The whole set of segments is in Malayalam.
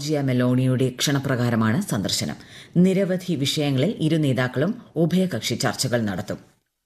ജോർജിയ മെലോണിയുടെ ക്ഷണപ്രകാരമാണ് സന്ദർശനം നിരവധി വിഷയങ്ങളിൽ ഇരു നേതാക്കളും ഉഭയകക്ഷി ചർച്ചകൾ നടത്തും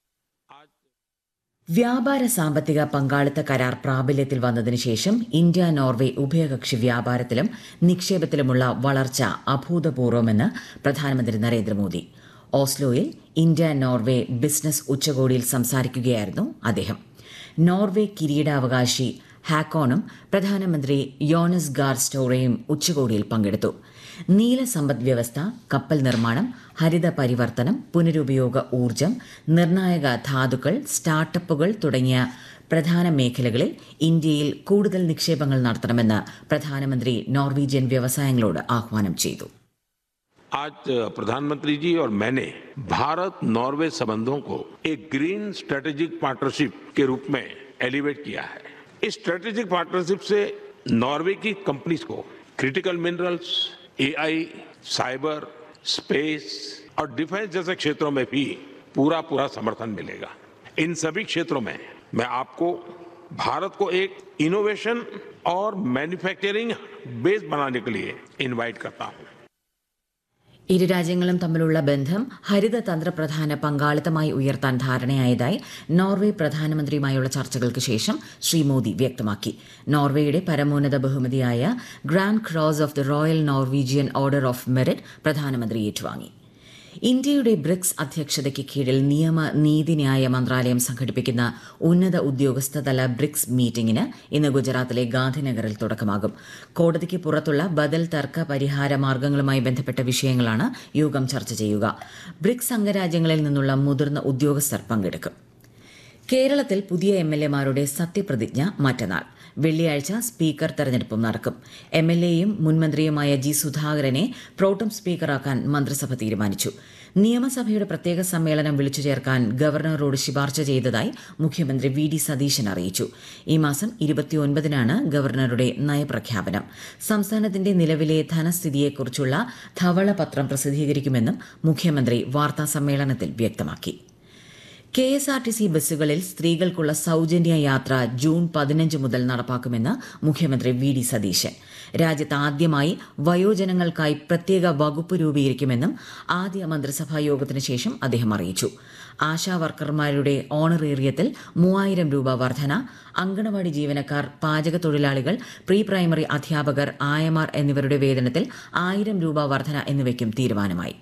വ്യാപാര സാമ്പത്തിക പങ്കാളിത്ത കരാർ പ്രാബല്യത്തിൽ വന്നതിനു ശേഷം ഇന്ത്യ നോർവെ ഉഭയകക്ഷി വ്യാപാരത്തിലും നിക്ഷേപത്തിലുമുള്ള വളർച്ച അഭൂതപൂർവമെന്ന് പ്രധാനമന്ത്രി നരേന്ദ്രമോദി ഓസ്ലോയിൽ ഇന്ത്യ നോർവെ ബിസിനസ് ഉച്ചകോടിയിൽ സംസാരിക്കുകയായിരുന്നു അദ്ദേഹം നോർവെ കിരീടാവകാശി ഹാക്കോണും പ്രധാനമന്ത്രി യോണസ് ഗാർ സ്റ്റോറയും ഉച്ചകോടിയിൽ പങ്കെടുത്തു നീല സമ്പദ് വ്യവസ്ഥ കപ്പൽ നിർമ്മാണം ഹരിത പരിവർത്തനം പുനരുപയോഗ ഊർജം നിർണായക ധാതുക്കൾ സ്റ്റാർട്ടപ്പുകൾ തുടങ്ങിയ പ്രധാന മേഖലകളിൽ ഇന്ത്യയിൽ കൂടുതൽ നിക്ഷേപങ്ങൾ നടത്തണമെന്ന് പ്രധാനമന്ത്രി നോർവീജിയൻ വ്യവസായങ്ങളോട് ആഹ്വാനം ചെയ്തു आज प्रधानमंत्री जी और मैंने भारत नॉर्वे संबंधों को एक ग्रीन स्ट्रेटेजिक पार्टनरशिप के रूप में एलिवेट किया है इस स्ट्रेटेजिक पार्टनरशिप से नॉर्वे की कंपनीज को critical minerals AI cyber space और डिफेंस जैसे क्षेत्रों में भी पूरा पूरा समर्थन मिलेगा इन सभी क्षेत्रों में मैं आपको भारत को एक इनोवेशन और मैन्युफैक्चरिंग बेस बनाने के लिए इनवाइट करता हूं ഇരു രാജ്യങ്ങളും തമ്മിലുള്ള ബന്ധം ഹരിത തന്ത്രപ്രധാന പങ്കാളിത്തമായി ഉയർത്താൻ ധാരണയായതായി നോർവെ പ്രധാനമന്ത്രിയുമായുള്ള ചർച്ചകൾക്ക് ശേഷം ശ്രീ മോദി വ്യക്തമാക്കി നോർവേയുടെ പരമോന്നത ബഹുമതിയായ grand cross of the royal Norwegian order of merit പ്രധാനമന്ത്രി ഏറ്റുവാങ്ങി ഇന്ത്യയുടെ ബ്രിക്സ് അധ്യക്ഷതയ്ക്ക് കീഴിൽ നിയമ നീതിന്യായ മന്ത്രാലയം സംഘടിപ്പിക്കുന്ന ഉന്നത ഉദ്യോഗസ്ഥതല ബ്രിക്സ് മീറ്റിംഗിന് ഇന്ന് ഗുജറാത്തിലെ ഗാന്ധിനഗറിൽ തുടക്കമാകും കോടതിക്ക് പുറത്തുള്ള ബദൽ തർക്ക പരിഹാര മാർഗങ്ങളുമായി ബന്ധപ്പെട്ട വിഷയങ്ങളാണ് യോഗം ചർച്ച ചെയ്യുക ബ്രിക്സ് അംഗരാജ്യങ്ങളിൽ നിന്നുള്ള മുതിർന്ന ഉദ്യോഗസ്ഥർ പങ്കെടുക്കും കേരളത്തിൽ പുതിയ എം എൽ എമാരുടെ സത്യപ്രതിജ്ഞ മറ്റന്നാൾ വെള്ളിയാഴ്ച സ്പീക്കർ തെരഞ്ഞെടുപ്പും നടക്കും എം എൽ എയും മുൻമന്ത്രിയുമായ ജി സുധാകരനെ പ്രോട്ടം സ്പീക്കറാക്കാൻ മന്ത്രിസഭ തീരുമാനിച്ചു നിയമസഭയുടെ പ്രത്യേക സമ്മേളനം വിളിച്ചു ചേർക്കാൻ ഗവർണറോട് ശുപാർശ ചെയ്തതായി മുഖ്യമന്ത്രി വി ഡി സതീശൻ അറിയിച്ചു ഈ മാസം ഇരുപത്തിയൊൻപതിനാണ് ഗവർണറുടെ നയപ്രഖ്യാപനം സംസ്ഥാനത്തിന്റെ നിലവിലെ ധനസ്ഥിതിയെക്കുറിച്ചുള്ള ധവളപത്രം പ്രസിദ്ധീകരിക്കുമെന്നും മുഖ്യമന്ത്രി വാർത്താസമ്മേളനത്തിൽ വ്യക്തമാക്കി K S R T C ബസ്സുകളിൽ സ്ത്രീകൾക്കുള്ള സൌജന്യ യാത്ര ജൂൺ പതിനഞ്ച് മുതൽ നടപ്പാക്കുമെന്ന് മുഖ്യമന്ത്രി വി ഡി സതീശൻ രാജ്യത്ത് ആദ്യമായി വയോജനങ്ങൾക്കായി പ്രത്യേക വകുപ്പ് രൂപീകരിക്കുമെന്നും ആദ്യ മന്ത്രിസഭാ യോഗത്തിന് ശേഷം അദ്ദേഹം അറിയിച്ചു ആശാ വർക്കർമാരുടെ ഓണറേറിയത്തിൽ മൂവായിരം രൂപ വർധന അങ്കണവാടി ജീവനക്കാർ പാചക തൊഴിലാളികൾ പ്രീ പ്രൈമറി അധ്യാപകർ ആയമാർ എന്നിവരുടെ വേതനത്തിൽ ആയിരം രൂപ വർധന എന്നിവയ്ക്കും തീരുമാനമായി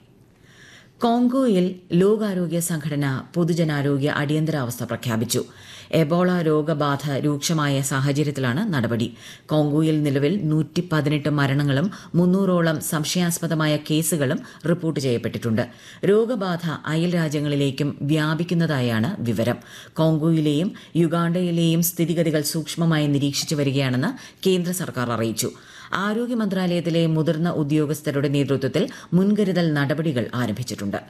കോങ്കോയിൽ ലോകാരോഗ്യ സംഘടന പൊതുജനാരോഗ്യ അടിയന്തരാവസ്ഥ പ്രഖ്യാപിച്ചു എബോള രോഗബാധ രൂക്ഷമായ സാഹചര്യത്തിലാണ് നടപടി കോങ്കോയിൽ നിലവിൽ നൂറ്റി പതിനെട്ട് മരണങ്ങളും മുന്നൂറോളം സംശയാസ്പദമായ കേസുകളും റിപ്പോർട്ട് ചെയ്യപ്പെട്ടിട്ടുണ്ട് രോഗബാധ അയൽ രാജ്യങ്ങളിലേക്കും വ്യാപിക്കുന്നതായാണ് വിവരം കോങ്കോയിലെയും യുഗാണ്ടയിലെയും സ്ഥിതിഗതികൾ സൂക്ഷ്മമായി നിരീക്ഷിച്ചു വരികയാണെന്ന് കേന്ദ്ര സർക്കാർ അറിയിച്ചു ആരോഗ്യ മന്ത്രാലയത്തിലെ മുതിർന്ന ഉദ്യോഗസ്ഥരുടെ നേതൃത്വത്തിൽ മുൻകരുതൽ നടപടികൾ ആരംഭിച്ചിട്ടുണ്ട്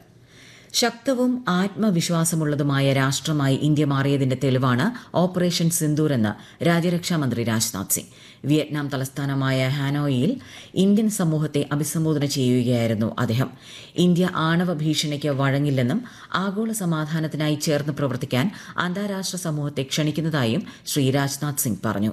ശക്തവും ആത്മവിശ്വാസമുള്ളതുമായ രാഷ്ട്രമായി ഇന്ത്യ മാറിയതിന്റെ തെളിവാണ് ഓപ്പറേഷൻ സിന്ദൂർ എന്ന് രാജ്യരക്ഷാമന്ത്രി രാജ്നാഥ് സിംഗ് വിയറ്റ്നാം തലസ്ഥാനമായ ഹാനോയിൽ ഇന്ത്യൻ സമൂഹത്തെ അഭിസംബോധന ചെയ്യുകയായിരുന്നു അദ്ദേഹം ഇന്ത്യ ആണവ ഭീഷണിക്ക് വഴങ്ങില്ലെന്നും ആഗോള സമാധാനത്തിനായി ചേർന്ന് പ്രവർത്തിക്കാൻ അന്താരാഷ്ട്ര സമൂഹത്തെ ക്ഷണിക്കുന്നതായും ശ്രീ രാജ്നാഥ് സിംഗ് പറഞ്ഞു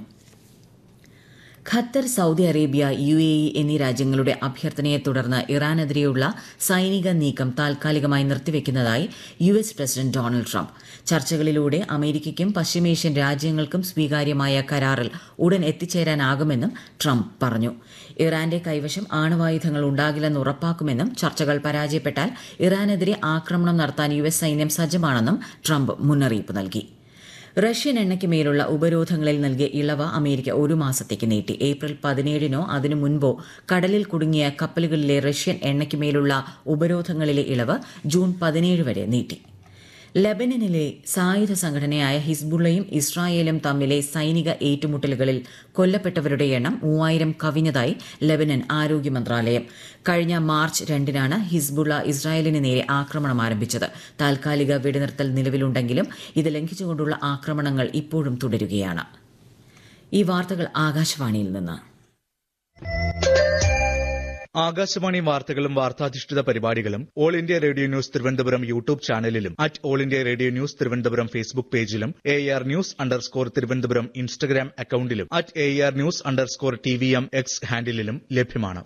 Qatar Saudi Arabia U A E എന്നീ രാജ്യങ്ങളുടെ അഭ്യർത്ഥനയെ തുടർന്ന് ഇറാനെതിരെയുള്ള സൈനിക നീക്കം താൽക്കാലികമായി നിർത്തിവെക്കുന്നതായി U S president Donald Trump ചർച്ചകളിലൂടെ അമേരിക്കയ്ക്കും പശ്ചിമേഷ്യൻ രാജ്യങ്ങൾക്കും സ്വീകാര്യമായ കരാറിൽ ഉടൻ എത്തിച്ചേരാനാകുമെന്നും ട്രംപ് പറഞ്ഞു ഇറാന്റെ കൈവശം ആണവായുധങ്ങൾ ഉണ്ടാകില്ലെന്ന് ഉറപ്പാക്കുമെന്നും ചർച്ചകൾ പരാജയപ്പെട്ടാൽ ഇറാനെതിരെ ആക്രമണം നടത്താൻ യു എസ് സൈന്യം സജ്ജമാണെന്നും ട്രംപ് മുന്നറിയിപ്പ് നൽകി റഷ്യൻ എണ്ണയ്ക്ക് മേലുള്ള ഉപരോധങ്ങളിൽ നൽകിയ ഇളവ് അമേരിക്ക ഒരു മാസത്തേക്ക് നീട്ടി ഏപ്രിൽ പതിനേഴിനോ അതിനു മുൻപോ കടലിൽ കുടുങ്ങിയ കപ്പലുകളിലെ റഷ്യൻ എണ്ണയ്ക്ക് മേലുള്ള ഉപരോധങ്ങളിലെ ഇളവ് ജൂൺ പതിനേഴ് വരെ നീട്ടി ലബനനിലെ സായുധ സംഘടനയായ ഹിസ്ബുള്ളയും ഇസ്രായേലും തമ്മിലെ സൈനിക ഏറ്റുമുട്ടലുകളിൽ കൊല്ലപ്പെട്ടവരുടെ എണ്ണം മൂവായിരം കവിഞ്ഞതായി ലബനൻ ആരോഗ്യ മന്ത്രാലയം കഴിഞ്ഞ മാർച്ച് രണ്ടിനാണ് ഹിസ്ബുള്ള ഇസ്രായേലിന് നേരെ ആക്രമണം ആരംഭിച്ചത് താൽക്കാലിക വെടിനിർത്തൽ നിലവിലുണ്ടെങ്കിലും ഇത് ലംഘിച്ചുകൊണ്ടുള്ള ആക്രമണങ്ങൾ ഇപ്പോഴും തുടരുകയാണ് ഈ വാർത്തകൾ ആകാശവാണിയിൽ നിന്ന് ആകാശവാണി വാർത്തകളും വാർത്താധിഷ്ഠിത പരിപാടികളും all India radio news Thiruvananthapuram YouTube ചാനലിലും at all India radio news Thiruvananthapuram Facebook പേജിലും A R news underscore Thiruvananthapuram Instagram അക്കൌണ്ടിലും at A R news underscore T V M X ഹാൻഡിലും ലഭ്യമാണ്